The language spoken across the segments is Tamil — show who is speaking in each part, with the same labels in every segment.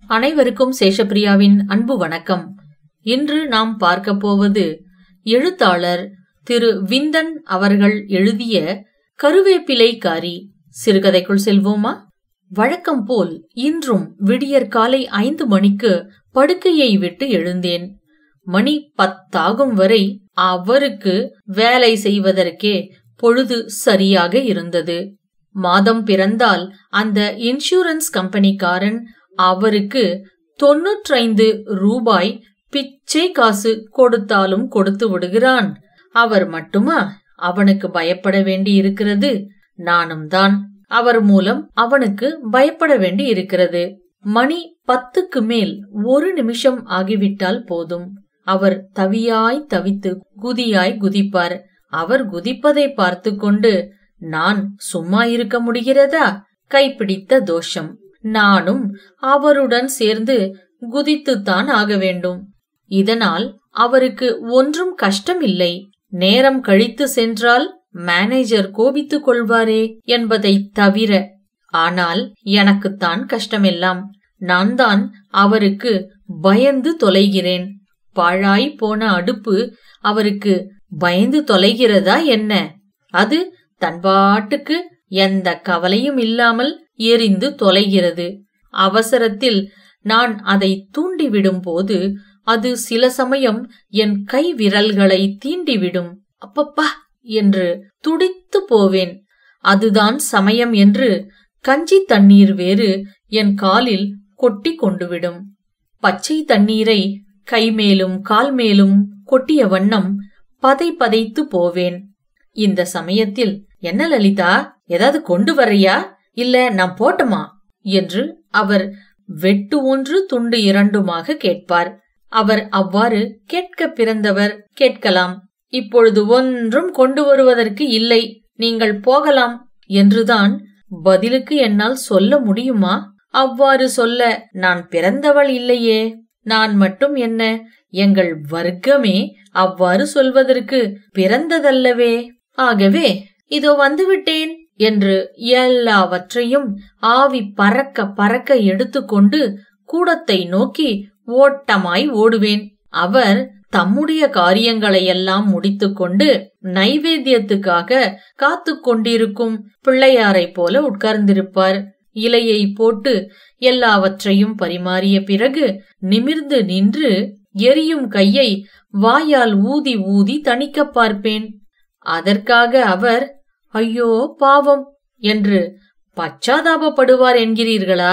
Speaker 1: அனைவருக்கும் சேஷப்பிரியாவின் அன்பு வணக்கம் இன்று நாம் பார்க்க போவது எழுத்தாளர் திரு விந்தன் அவர்கள் எழுதிய கருவேப்பிலைக்காரி சிறுகதைக்குள் செல்வோமா வழக்கம் போல் இன்றும் விடியற் காலை ஐந்து மணிக்கு படுக்கையை விட்டு எழுந்தேன் மணி பத்தாகும் வரை அவருக்கு வேலை செய்வதற்கே பொழுது சரியாக இருந்தது மாதம் பிறந்தால் அந்த இன்சூரன்ஸ் கம்பெனிக்காரன் அவருக்கு தொன்னூற்றைந்து ரூபாய் பிச்சை காசு கொடுத்தாலும் கொடுத்து விடுகிறான் அவர் மட்டுமா அவனுக்கு பயப்பட வேண்டி இருக்கிறது நானும் தான் அவர் மூலம் அவனுக்கு பயப்பட வேண்டி இருக்கிறது மணி பத்துக்கு மேல் ஒரு நிமிஷம் ஆகிவிட்டால் போதும் அவர் தவியாய் தவித்து குதியாய் குதிப்பார் அவர் குதிப்பதை பார்த்து கொண்டு நான் சும்மா இருக்க முடிகிறதா கைப்பிடித்த தோஷம் நானும் அவருடன் சேர்ந்து குதித்துத்தான் ஆக வேண்டும் இதனால் அவருக்கு ஒன்றும் கஷ்டம் இல்லை நேரம் கழித்து சென்றால் மேனேஜர் கோபித்துக் கொள்வாரே என்பதை தவிர ஆனால் எனக்குத்தான் கஷ்டமெல்லாம் நான் தான் அவருக்கு பயந்து தொலைகிறேன் பாழாய் போன அடுப்பு அவருக்கு பயந்து தொலைகிறதா என்ன அது தன்பாட்டுக்கு எந்த கவலையும் இல்லாமல் எரிந்து தொலைகிறது அவசரத்தில் நான் அதை தூண்டிவிடும் போது அது சில சமயம் என் கை விரல்களை தீண்டிவிடும் அப்பப்பா என்று துடித்து போவேன் அதுதான் சமயம் என்று கஞ்சி தண்ணீர் வேறு என் காலில் கொட்டி கொண்டுவிடும் பச்சை தண்ணீரை கை மேலும் கால் மேலும் கொட்டிய வண்ணம் பதை பதைத்து போவேன் இந்த சமயத்தில் என்ன லலிதா ஏதாவது கொண்டு வர்றியா இல்ல நான் போட்டுமா என்று அவர் வெட்டு ஒன்று துண்டு இரண்டுமாக கேட்பார் அவர் அவ்வாறு கேட்க பிறந்தவர் கேட்கலாம் இப்பொழுது ஒன்றும் கொண்டு வருவதற்கு இல்லை நீங்கள் போகலாம் என்றுதான் பதிலுக்கு என்னால் சொல்ல முடியுமா அவ்வாறு சொல்ல நான் பிறந்தவள் இல்லையே நான் மட்டும் என்ன எங்கள் வர்க்கமே அவ்வாறு சொல்வதற்கு பிறந்ததல்லவே ஆகவே இதோ வந்துவிட்டேன் என்று எல்லாவற்றையும் ஆவி பறக்க பறக்க எடுத்துக்கொண்டு கூடத்தை நோக்கி ஓட்டமாய் ஓடுவேன் அவர் தம்முடைய காரியங்களையெல்லாம் முடித்துக்கொண்டு நைவேத்தியத்துக்காக காத்து கொண்டிருக்கும் பிள்ளையாரைப் போல உட்கார்ந்திருப்பார் இலையை போட்டு எல்லாவற்றையும் பரிமாறிய பிறகு நிமிர்ந்து நின்று எரியும் கையை வாயால் ஊதி ஊதி தணிக்க பார்ப்பேன் அதற்காக அவர் ஐயோ பாவம் என்று பச்சாதாபப்படுவார் என்கிறீர்களா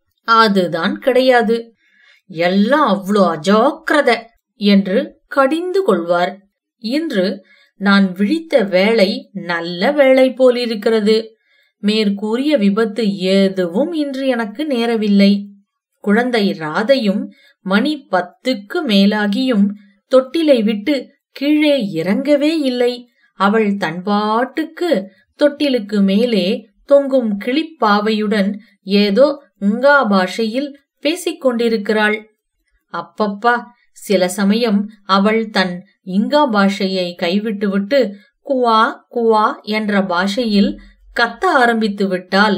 Speaker 1: அதுதான் கிடையாது எல்லாம் அவ்வளோ அஜாக்கிரத என்று கடிந்து கொள்வார் இன்று நான் விழித்த வேலை நல்ல வேலை போலிருக்கிறது மேற்கூறிய விபத்து எதுவும் இன்று எனக்கு நேரவில்லை குழந்தை ராதையும் மணி பத்துக்கு மேலாகியும் தொட்டிலை விட்டு கீழே இறங்கவே இல்லை அவள் தன்பாட்டுக்கு தொட்டிலுக்கு மேலே தொங்கும் கிளிப்பாவையுடன் ஏதோ உங்கா பாஷையில் பேசிக் கொண்டிருக்கிறாள் அப்பப்பா சில சமயம் அவள் தன் இங்கா பாஷையை கைவிட்டுவிட்டு குவா குவா என்ற பாஷையில் கத்த ஆரம்பித்து விட்டால்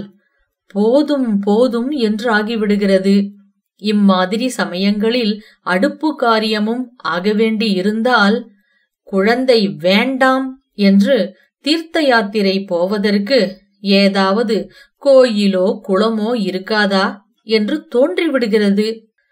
Speaker 1: போதும் போதும் என்று ஆகிவிடுகிறது இம்மாதிரி சமயங்களில் அடுப்பு காரியமும் ஆக வேண்டி இருந்தால் குழந்தை வேண்டாம் என்று தீர்த்த யாத்திரை போவதற்கு ஏதாவது கோயிலோ குளமோ இருக்காதா என்று தோன்றிவிடுகிறது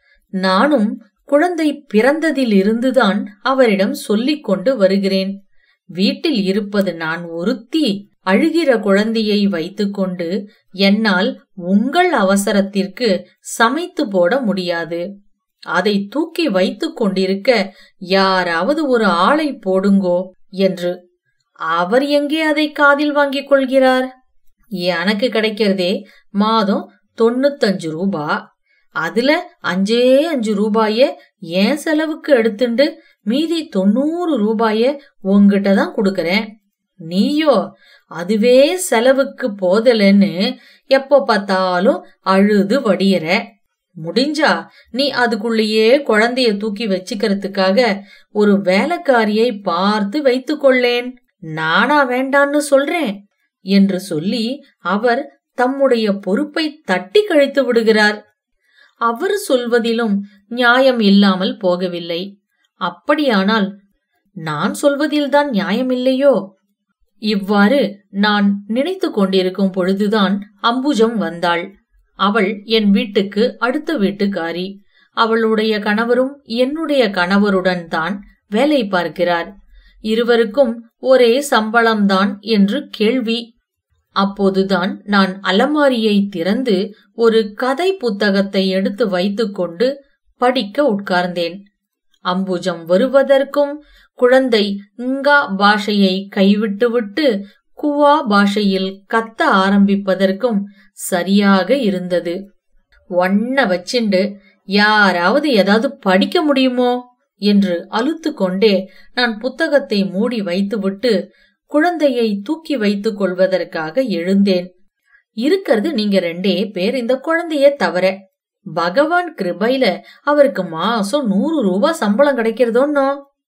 Speaker 1: நானும் குழந்தை பிறந்ததில் இருந்துதான் அவரிடம் சொல்லிக் கொண்டு வருகிறேன் வீட்டில் இருப்பது நான் ஒருத்தி அழுகிற குழந்தையை வைத்துக்கொண்டு என்னால் உங்கள் அவசரத்திற்கு சமைத்து போட முடியாது அதை தூக்கி வைத்துக் கொண்டிருக்க யாராவது ஒரு ஆளை போடுங்கோ என்று அவர் எங்கே அதை காதில் வாங்கிக் கொள்கிறார் எனக்கு கிடைக்கிறதே மாதம் தொண்ணூத்தஞ்சு ரூபா அதுல அஞ்சே அஞ்சு ரூபாய என் செலவுக்கு எடுத்துண்டு மீதி தொண்ணூறு ரூபாய உங்ககிட்ட தான் கொடுக்கறேன் நீயோ அதுவே செலவுக்கு போதலன்னு எப்ப பார்த்தாலும் அழுது வடியற முடிஞ்சா நீ அதுக்குள்ளேயே குழந்தைய தூக்கி வச்சுக்கிறதுக்காக ஒரு வேலைக்காரியை பார்த்து வைத்துக்கொள்ளேன் நானா வேண்டான்னு சொல்றேன் என்று சொல்லி அவர் தம்முடைய பொறுப்பை தட்டி கழித்து விடுகிறார் அவர் சொல்வதிலும் நியாயம் இல்லாமல் போகவில்லை அப்படியானால் நான் சொல்வதில்தான் நியாயமில்லையோ இவ்வாறு நான் நினைத்து கொண்டிருக்கும் பொழுதுதான் அம்புஜம் வந்தாள் அவள் என் வீட்டுக்கு அடுத்த வீட்டுக்காரி அவளுடைய கணவரும் என்னுடைய கணவருடன் தான் வேலை பார்க்கிறார் இருவருக்கும் ஒரே சம்பளம்தான் என்று கேள்வி அப்போதுதான் நான் அலமாரியை திறந்து ஒரு கதை புத்தகத்தை எடுத்து வைத்துக்கொண்டு படிக்க உட்கார்ந்தேன் அம்புஜம் வருவதற்கும் குழந்தை ங்கா பாஷையை கைவிட்டுவிட்டு குவா பாஷையில் கத்த ஆரம்பிப்பதற்கும் சரியாக இருந்தது ஒன்ன வச்சிண்டு யாராவது ஏதாவது படிக்க முடியுமோ என்று அலுத்து கொண்டே நான் புத்தகத்தை மூடி வைத்துவிட்டு குழந்தையை தூக்கி வைத்துக் கொள்வதற்காக எழுந்தேன் இருக்கிறது நீங்க ரெண்டே பேர் இந்த குழந்தைய தவிர பகவான் கிருபையில அவருக்கு மாசம் நூறு ரூபாய் சம்பளம் கிடைக்கிறதோன்னோ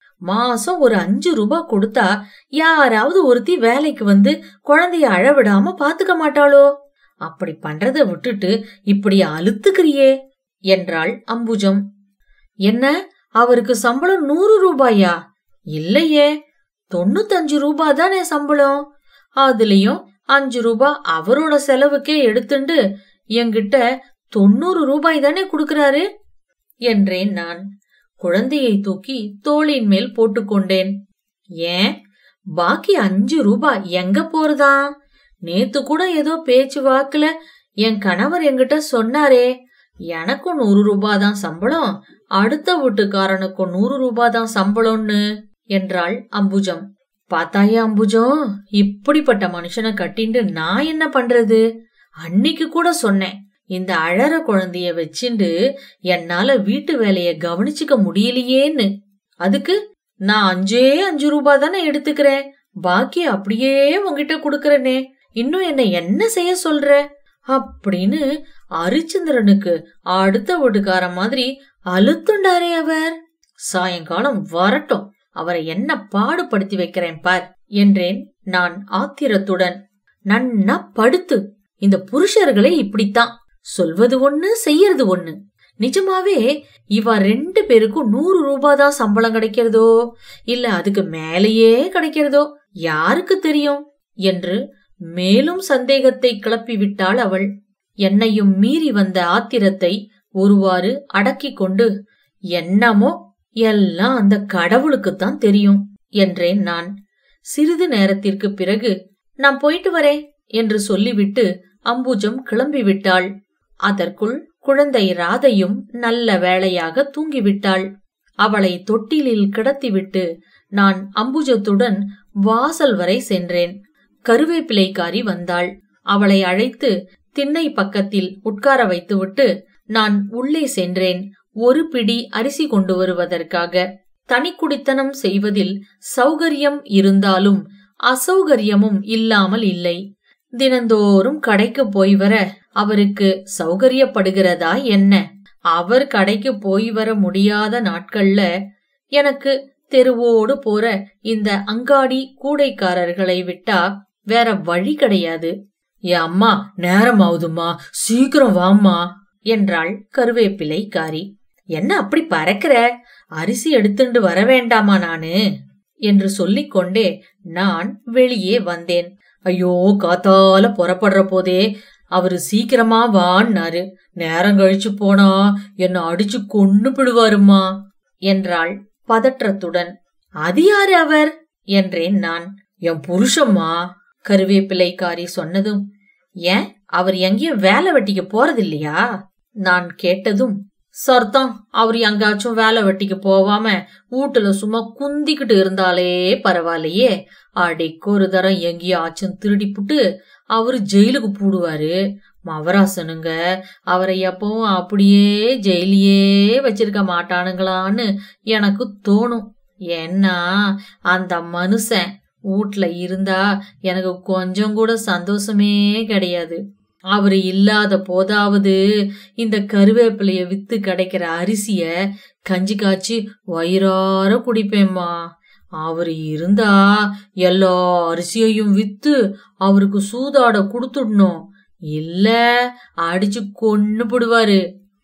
Speaker 1: மாசம் ஒரு அஞ்சு ரூபாய் கொடுத்தா யாராவது ஒருத்தி வேலைக்கு வந்து குழந்தைய அழவிடாம பாத்துக்க மாட்டாளோ அப்படி பண்றத விட்டுட்டு இப்படி அழுத்துக்கிறியே என்றாள் அம்புஜம் என்ன அவருக்கு சம்பளம் நூறு ரூபாயா இல்லையே தொண்ணூத்தஞ்சு ரூபாய் தானே சம்பளம் அதுலயும் அஞ்சு ரூபாய் அவரோட செலவுக்கே எடுத்துண்டு என்கிட்ட தொண்ணூறு ரூபாய் தானே குடுக்கறாரு என்றேன் நான் குழந்தையை தூக்கி தோளின் மேல் போட்டுக்கொண்டேன் ஏன் பாக்கி அஞ்சு ரூபாய் எங்க போறதா நேத்து கூட ஏதோ பேச்சு வாக்குல என் கணவர் என்கிட்ட சொன்னாரே எனக்கும் நூறு ரூபாய் தான் சம்பளம் அடுத்த வீட்டுக்காரனுக்கும் நூறு ரூபாய் தான் சம்பளம்னு என்றாள் அம்புஜம் பாத்தாயா அம்புஜம் இப்படிப்பட்ட மனுஷனை கட்டிண்டு நான் என்ன பண்றது அன்னைக்கு கூட சொன்னேன் இந்த அழற குழந்தைய வச்சுண்டு என்னால வீட்டு வேலைய கவனிச்சுக்க முடியலையேன்னு அதுக்கு நான் அஞ்சே அஞ்சு ரூபாய் தானே எடுத்துக்கிறேன் பாக்கி அப்படியே உங்ககிட்ட குடுக்கறனே இன்னும் என்ன என்ன செய்ய சொல்ற அப்படின்னு அரிச்சந்திரனுக்கு அடுத்த வீட்டுக்கார மாதிரி அழுத்துண்டாரே அவர் சாயங்காலம் வரட்டும் அவரை என்ன பாடுபடுத்தி வைக்கிறேன் பார் என்றேன் நான் ஆத்திரத்துடன் நன்னா படுத்து இந்த புருஷர்களே இப்படித்தான் சொல்வது ஒண்ணு செய்யறது ஒண்ணு நிஜமாவே இவ ரெண்டு பேருக்கும் நூறு ரூபாய் தான் சம்பளம் கிடைக்கிறதோ இல்ல அதுக்கு மேலேயே கிடைக்கிறதோ யாருக்கு தெரியும் என்று மேலும் சந்தேகத்தை கிளப்பி விட்டாள் அவள் என்னையும் மீறி வந்த ஆத்திரத்தை ஒருவாறு அடக்கிக் கொண்டு என்னமோ எல்லாம் அந்த கடவுளுக்குத்தான் தெரியும் என்றேன் நான் சிறிது நேரத்திற்கு பிறகு நான் போயிட்டு வரேன் என்று சொல்லிவிட்டு அம்புஜம் கிளம்பிவிட்டாள் அதற்குள் குழந்தை ராதையும் நல்ல வேளையாக தூங்கிவிட்டாள் அவளை தொட்டிலில் கிடத்திவிட்டு நான் அம்புஜத்துடன் வாசல் வரை சென்றேன் கருவேப்பிலைக்காரி வந்தாள் அவளை அழைத்து திண்ணை பக்கத்தில் உட்கார வைத்துவிட்டு நான் உள்ளே சென்றேன் ஒரு பிடி அரிசி கொண்டு வருவதற்காக தனிக்குடித்தனம் செய்வதில் சௌகரியம் இருந்தாலும் அசௌகரியமும் இல்லாமல் இல்லை தினந்தோறும் கடைக்கு போய் வர அவருக்கு சௌகரியப்படுகிறதா என்ன அவர் கடைக்கு போய் வர முடியாத நாட்கள்ல எனக்கு தெருவோடு போற இந்த அங்காடி கூடைக்காரர்களை விட்டா வேற வழி கிடையாது ஏ அம்மா நேரம் ஆகுதுமா சீக்கிரம் வாம்மா என்றாள் கருவேப்பிலை காரி என்ன அப்படி பறக்கிற அரிசி எடுத்துண்டு வர வேண்டாமா நானு என்று சொல்லிக்கொண்டே நான் வெளியே வந்தேன் ஐயோ காத்தால புறப்படுற போதே அவரு சீக்கிரமா வான்னாரு நேரம் கழிச்சு போனா என்ன அடிச்சு கொன்னு பிடுவாருமா என்றாள் பதற்றத்துடன் அது யாரு அவர் என்றேன் நான் என் புருஷம்மா கருவேப்பிலைக்காரி சொன்னதும் ஏன் அவர் எங்கேயும் வேலை வெட்டிக்க போறதில்லையா நான் கேட்டதும் சர்த்தம் அவர் எங்காச்சும் வேலை வெட்டிக்கு போவாம வீட்டுல சும்மா குந்திக்கிட்டு இருந்தாலே பரவாயில்லையே அடிக்கு ஒரு தரம் எங்கேயாச்சும் திருடிப்புட்டு அவரு ஜெயிலுக்கு பூடுவாரு மவராசனுங்க அவரை எப்பவும் அப்படியே ஜெயிலியே வச்சிருக்க மாட்டானுங்களான்னு எனக்கு தோணும் ஏன்னா அந்த மனுஷன் வீட்ல இருந்தா எனக்கு கொஞ்சம் கூட சந்தோஷமே கிடையாது அவரு இல்லாத போதாவது இந்த கருவேப்பிலைய வித்து கிடைக்கிற அரிசிய கஞ்சி காய்ச்சி வயிறார குடிப்பேம்மா அவரு இருந்தா எல்லா அரிசியையும் வித்து அவருக்கு சூதாட குடுத்துடணும் இல்ல அடிச்சு கொன்னு போடுவாரு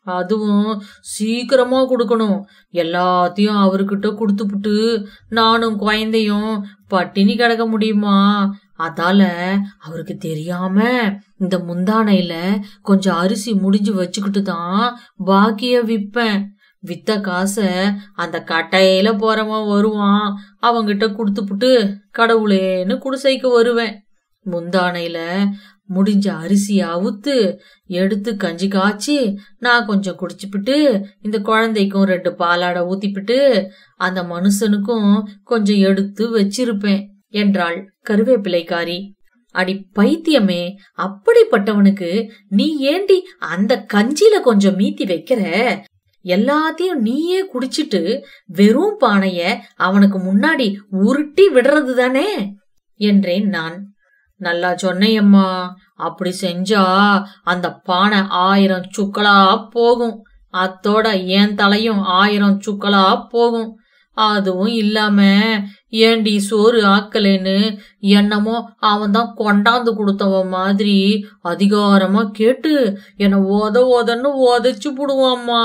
Speaker 1: அதுவும் சீக்கிரமா கொடுக்கணும் எல்லாத்தையும் அவர்கிட்ட கொடுத்துப்புட்டு நானும் குழந்தையும் பட்டினி கிடக்க முடியுமா அதால அவருக்கு தெரியாம இந்த முந்தானையில கொஞ்சம் அரிசி முடிஞ்சு வச்சுக்கிட்டு தான் பாக்கிய விப்பேன் வித்த காசை அந்த கட்டையில போறவன் வருவான் அவங்கிட்ட கொடுத்துப்புட்டு கடவுளேன்னு குடிசைக்கு வருவேன் முந்தானையில முடிஞ்ச அரிசியை அவுத்து எடுத்து கஞ்சி காய்ச்சி நான் கொஞ்சம் குடிச்சுப்பிட்டு இந்த குழந்தைக்கும் ரெண்டு பாலாடை ஊத்திப்பிட்டு அந்த மனுஷனுக்கும் கொஞ்சம் எடுத்து வச்சிருப்பேன் என்றாள் கருவேப்பிலைக்காரி அடி பைத்தியமே அப்படிப்பட்டவனுக்கு நீ ஏண்டி அந்த கஞ்சில கொஞ்சம் மீத்தி வைக்கிற எல்லாத்தையும் நீயே குடிச்சிட்டு வெறும் பானைய அவனுக்கு முன்னாடி உருட்டி விடுறது தானே என்றேன் நான் நல்லா சொன்னையம்மா அப்படி செஞ்சா அந்த பானை ஆயிரம் சுக்களா போகும் அத்தோட என் தலையும் ஆயிரம் சுக்களா போகும் அதுவும் இல்லாம ஏண்டி சோறு ஆக்கலேன்னு என்னமோ அவன் தான் கொண்டாந்து கொடுத்தவன் மாதிரி அதிகாரமா கேட்டு என்னை ஓத ஓதன்னு ஓதைச்சு புடுவாம்மா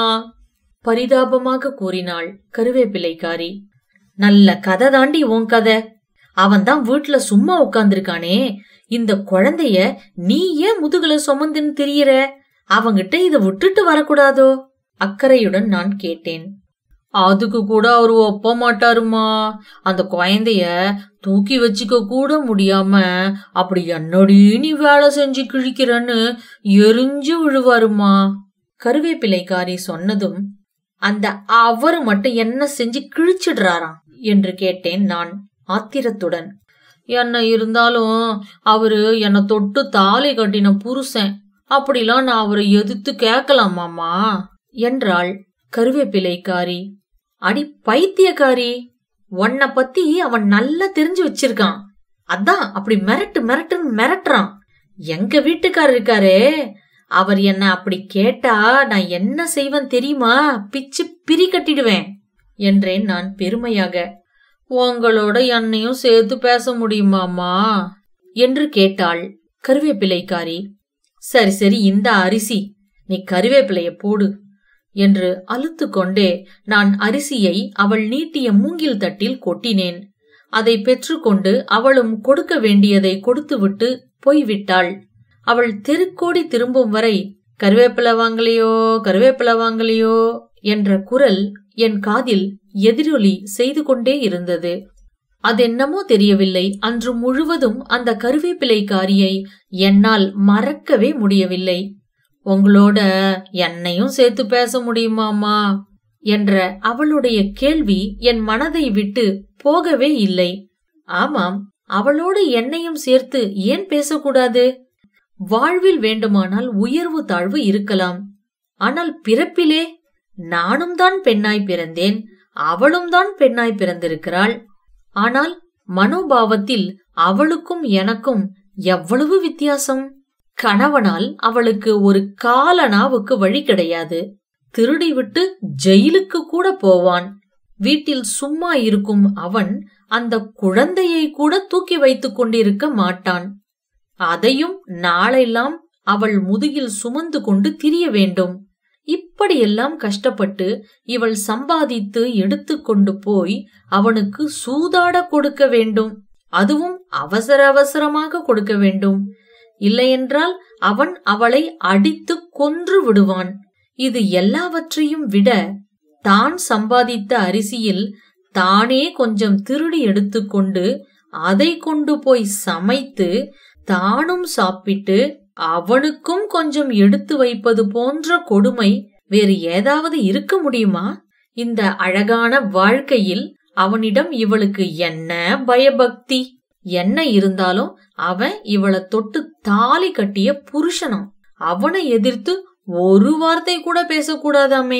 Speaker 1: பரிதாபமாக கூறினாள் கருவேப்பிலைக்காரி நல்ல கதை தாண்டி உன் கதை அவன் தான் வீட்டுல சும்மா உட்கார்ந்திருக்கானே இந்த குழந்தைய நீ ஏன் முதுகுல சுமந்துன்னு தெரியற அவங்கிட்ட இத விட்டுட்டு வரக்கூடாதோ அக்கறையுடன் நான் கேட்டேன் அதுக்கு கூட அவரு ஒப்ப மாட்டாருமா அந்த குழந்தைய தூக்கி வச்சுக்க கூட முடியாம அப்படி என்னடி நீ வேலை செஞ்சு கிழிக்கிறன்னு எரிஞ்சு விழுவாருமா கருவேப்பிலைக்காரி சொன்னதும் அந்த அவரு மட்டும் என்ன செஞ்சு கிழிச்சிடுறாராம் என்று கேட்டேன் நான் ஆத்திரத்துடன் என்ன இருந்தாலும் அவரு என்னை தொட்டு தாலி கட்டின புருஷன் அப்படிலாம் நான் அவரை எதிர்த்து கேட்கலாமாமா என்றாள் கருவேப்பிலைக்காரி அடி பைத்தியக்காரி உன்னை பத்தி அவன் நல்லா தெரிஞ்சு வச்சிருக்கான் அதான் அப்படி மிரட்டு மிரட்டுன்னு மிரட்டுறான் எங்க வீட்டுக்காரர் இருக்காரே அவர் என்ன அப்படி கேட்டா நான் என்ன செய்வேன் தெரியுமா பிச்சு பிரி கட்டிடுவேன் என்றேன் நான் பெருமையாக உங்களோட என்னையும் சேர்த்து பேச முடியுமாமா என்று கேட்டாள் கருவேப்பிலைக்காரி சரி சரி இந்த அரிசி நீ கருவேப்பிலைய போடு என்று அழுத்து கொண்டே நான் அரிசியை அவள் நீட்டிய மூங்கில் தட்டில் கொட்டினேன் அதை பெற்றுக்கொண்டு அவளும் கொடுக்க வேண்டியதை கொடுத்துவிட்டு போய்விட்டாள் அவள் தெருக்கோடி திரும்பும் வரை கருவேப்பிலை வாங்கலையோ கருவேப்பிலை வாங்கலையோ என்ற குரல் என் காதில் எதிரொலி செய்து கொண்டே இருந்தது அதென்னமோ தெரியவில்லை அன்று முழுவதும் அந்த கருவேப்பிலைக்காரியை என்னால் மறக்கவே முடியவில்லை உங்களோட என்னையும் சேர்த்து பேச முடியுமாமா என்ற அவளுடைய கேள்வி என் மனதை விட்டு போகவே இல்லை ஆமாம் அவளோடு என்னையும் சேர்த்து ஏன் பேசக்கூடாது வாழ்வில் வேண்டுமானால் உயர்வு தாழ்வு இருக்கலாம் ஆனால் பிறப்பிலே நானும் தான் பெண்ணாய் பிறந்தேன் அவளும் தான் பெண்ணாய் பிறந்திருக்கிறாள் ஆனால் மனோபாவத்தில் அவளுக்கும் எனக்கும் எவ்வளவு வித்தியாசம் கணவனால் அவளுக்கு ஒரு காலனாவுக்கு வழி கிடையாது திருடி விட்டு ஜெயிலுக்கு கூட போவான் வீட்டில் சும்மா இருக்கும் அவன் அந்த குழந்தையை கூட தூக்கி வைத்துக் கொண்டிருக்க மாட்டான் அதையும் நாளெல்லாம் அவள் முதுகில் சுமந்து கொண்டு திரிய வேண்டும் இப்படியெல்லாம் கஷ்டப்பட்டு இவள் சம்பாதித்து எடுத்துக்கொண்டு போய் அவனுக்கு சூதாட கொடுக்க வேண்டும் அதுவும் அவசர அவசரமாக கொடுக்க வேண்டும் இல்லையென்றால் அவன் அவளை அடித்து கொன்று விடுவான் இது எல்லாவற்றையும் விட தான் சம்பாதித்த அரிசியில் தானே கொஞ்சம் திருடி எடுத்துக்கொண்டு அதை கொண்டு போய் சமைத்து தானும் சாப்பிட்டு அவனுக்கும் கொஞ்சம் எடுத்து வைப்பது போன்ற கொடுமை வேறு ஏதாவது இருக்க முடியுமா இந்த அழகான வாழ்க்கையில் அவனிடம் இவளுக்கு என்ன பயபக்தி என்ன இருந்தாலும் அவன் இவளை தொட்டு தாலி கட்டிய புருஷனம் அவனை எதிர்த்து ஒரு வார்த்தை கூட பேசக்கூடாதாமே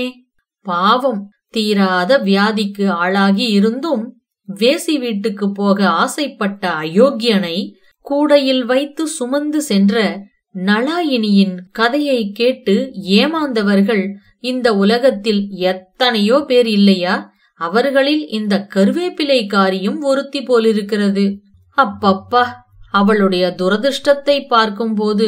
Speaker 1: பாவம் தீராத வியாதிக்கு ஆளாகி இருந்தும் வேசி வீட்டுக்கு போக ஆசைப்பட்ட அயோக்கியனை கூடையில் வைத்து சுமந்து சென்ற நலாயினியின் கதையை கேட்டு ஏமாந்தவர்கள் இந்த உலகத்தில் எத்தனையோ பேர் இல்லையா அவர்களில் இந்த கருவேப்பிலைக்காரியும் ஒருத்தி போலிருக்கிறது அப்பப்பா அவளுடைய துரதிர்ஷ்டத்தை பார்க்கும்போது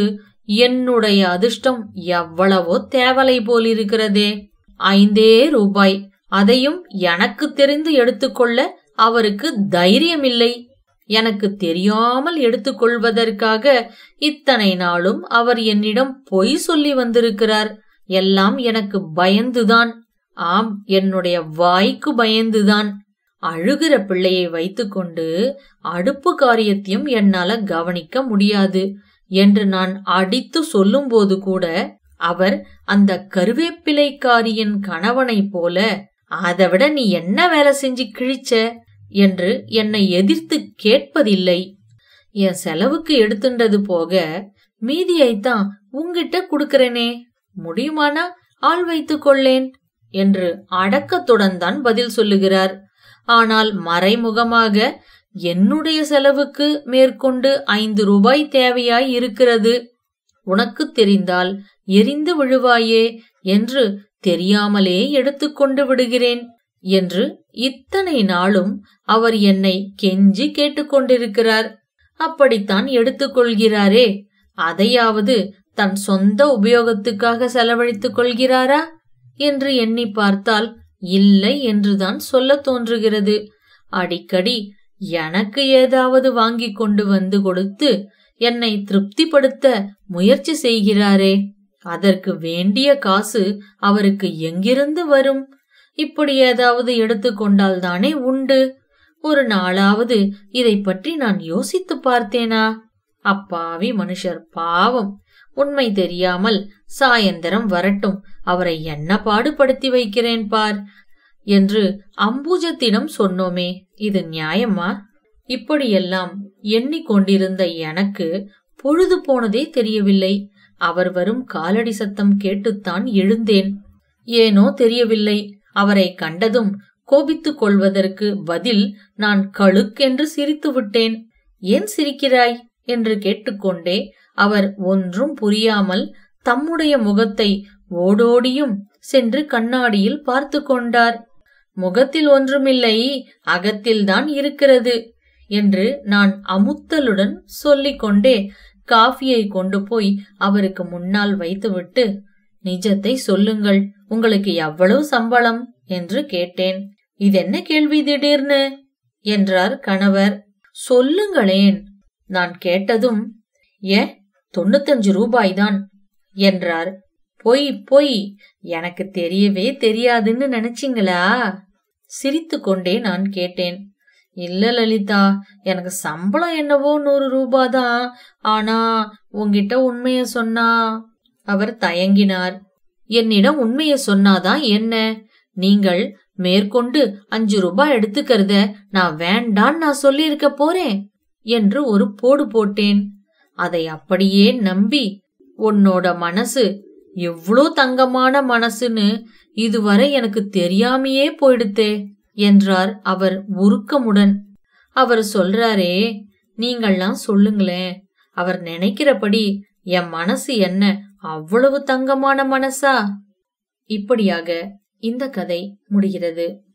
Speaker 1: என்னுடைய அதிர்ஷ்டம் எவ்வளவோ தேவலை போலிருக்கிறதே ஐந்தே ரூபாய் அதையும் எனக்கு தெரிந்து எடுத்துக்கொள்ள அவருக்கு தைரியமில்லை எனக்கு தெரியாமல் எடுத்துக்கொள்வதற்காக இத்தனை நாளும் அவர் என்னிடம் பொய் சொல்லி வந்திருக்கிறார் எல்லாம் எனக்கு பயந்துதான் ஆம் என்னுடைய வாய்க்கு பயந்துதான் அழுகிற பிள்ளையை வைத்துக்கொண்டு அடுப்பு காரியத்தையும் என்னால கவனிக்க முடியாது என்று நான் அடித்து சொல்லும்போது கூட அவர் அந்த கருவேப்பிலைக்காரியின் கணவனைப் போல அதைவிட நீ என்ன வேலை செஞ்சு கிழிச்ச என்று என்னை எதிர்த்து கேட்பதில்லை என் செலவுக்கு எடுத்துண்டது போக மீதியைத்தான் உங்கிட்ட குடுக்கறேனே முடியுமானா ஆள் வைத்துக் கொள்ளேன் என்று அடக்கத்துடன் தான் பதில் சொல்லுகிறார் ஆனால் மறைமுகமாக என்னுடைய செலவுக்கு மேற்கொண்டு ஐந்து ரூபாய் தேவையாய் இருக்கிறது உனக்கு தெரிந்தால் எரிந்து விழுவாயே என்று தெரியாமலே எடுத்துக்கொண்டு விடுகிறேன் என்று இத்தனை நாளும் அவர் என்னை கெஞ்சி கேட்டுக்கொண்டிருக்கிறார் அப்படித்தான் எடுத்துக்கொள்கிறாரே அதையாவது தன் சொந்த உபயோகத்துக்காக செலவழித்துக் கொள்கிறாரா என்று எண்ணி பார்த்தால் இல்லை என்றுதான் சொல்ல தோன்றுகிறது அடிக்கடி எனக்கு ஏதாவது வாங்கி கொண்டு வந்து கொடுத்து என்னை திருப்திப்படுத்த முயற்சி செய்கிறாரே அதற்கு வேண்டிய காசு அவருக்கு எங்கிருந்து வரும் இப்படி ஏதாவது எடுத்துக்கொண்டால் தானே உண்டு ஒரு நாளாவது இதை பற்றி நான் யோசித்து பார்த்தேனா அப்பாவி மனுஷர் பாவம் உண்மை தெரியாமல் சாயந்தரம் வரட்டும் அவரை என்ன பாடுபடுத்தி வைக்கிறேன் பார் என்று அம்பூஜத்திடம் சொன்னோமே இது நியாயமா இப்படியெல்லாம் எண்ணிக்கொண்டிருந்த எனக்கு பொழுது போனதே தெரியவில்லை அவர் வரும் காலடி சத்தம் கேட்டுத்தான் எழுந்தேன் ஏனோ தெரியவில்லை அவரை கண்டதும் கோபித்துக் கொள்வதற்கு பதில் நான் கழுக்கென்று சிரித்து விட்டேன் ஏன் சிரிக்கிறாய் என்று கேட்டுக்கொண்டே அவர் ஒன்றும் புரியாமல் தம்முடைய முகத்தை ஓடோடியும் சென்று கண்ணாடியில் பார்த்து கொண்டார் முகத்தில் ஒன்றுமில்லை அகத்தில்தான் இருக்கிறது என்று நான் அமுத்தலுடன் சொல்லிக் கொண்டே காஃபியை கொண்டு போய் அவருக்கு முன்னால் வைத்துவிட்டு நிஜத்தை சொல்லுங்கள் உங்களுக்கு எவ்வளவு சம்பளம் என்று கேட்டேன் இதென்ன கேள்வி திடீர்னு என்றார் கணவர் சொல்லுங்களேன் நான் கேட்டதும் ஏ தொண்ணூத்தஞ்சு ரூபாய்தான் என்றார் பொய் பொய் எனக்கு தெரியவே தெரியாதுன்னு நினைச்சிங்களா சிரித்து கொண்டே நான் கேட்டேன் இல்ல லலிதா எனக்கு சம்பளம் என்னவோ நூறு ரூபாதான் ஆனா உன்கிட்ட உண்மைய சொன்னா அவர் தயங்கினார் என்னிடம் உண்மைய சொன்னாதான் என்ன நீங்கள் மேற்கொண்டு அஞ்சு ரூபாய் எடுத்துக்கிறத நான் வேண்டான் நான் சொல்லியிருக்க போறேன் என்று ஒரு போடு போட்டேன் அதை அப்படியே நம்பி உன்னோட மனசு எவ்ளோ தங்கமான மனசுன்னு இதுவரை எனக்கு தெரியாமையே போயிடுத்தே என்றார் அவர் உருக்கமுடன் அவர் சொல்றாரே நீங்கள்லாம் சொல்லுங்களேன் அவர் நினைக்கிறபடி என் மனசு என்ன அவ்வளவு தங்கமான மனசா இப்படியாக இந்த கதை முடிகிறது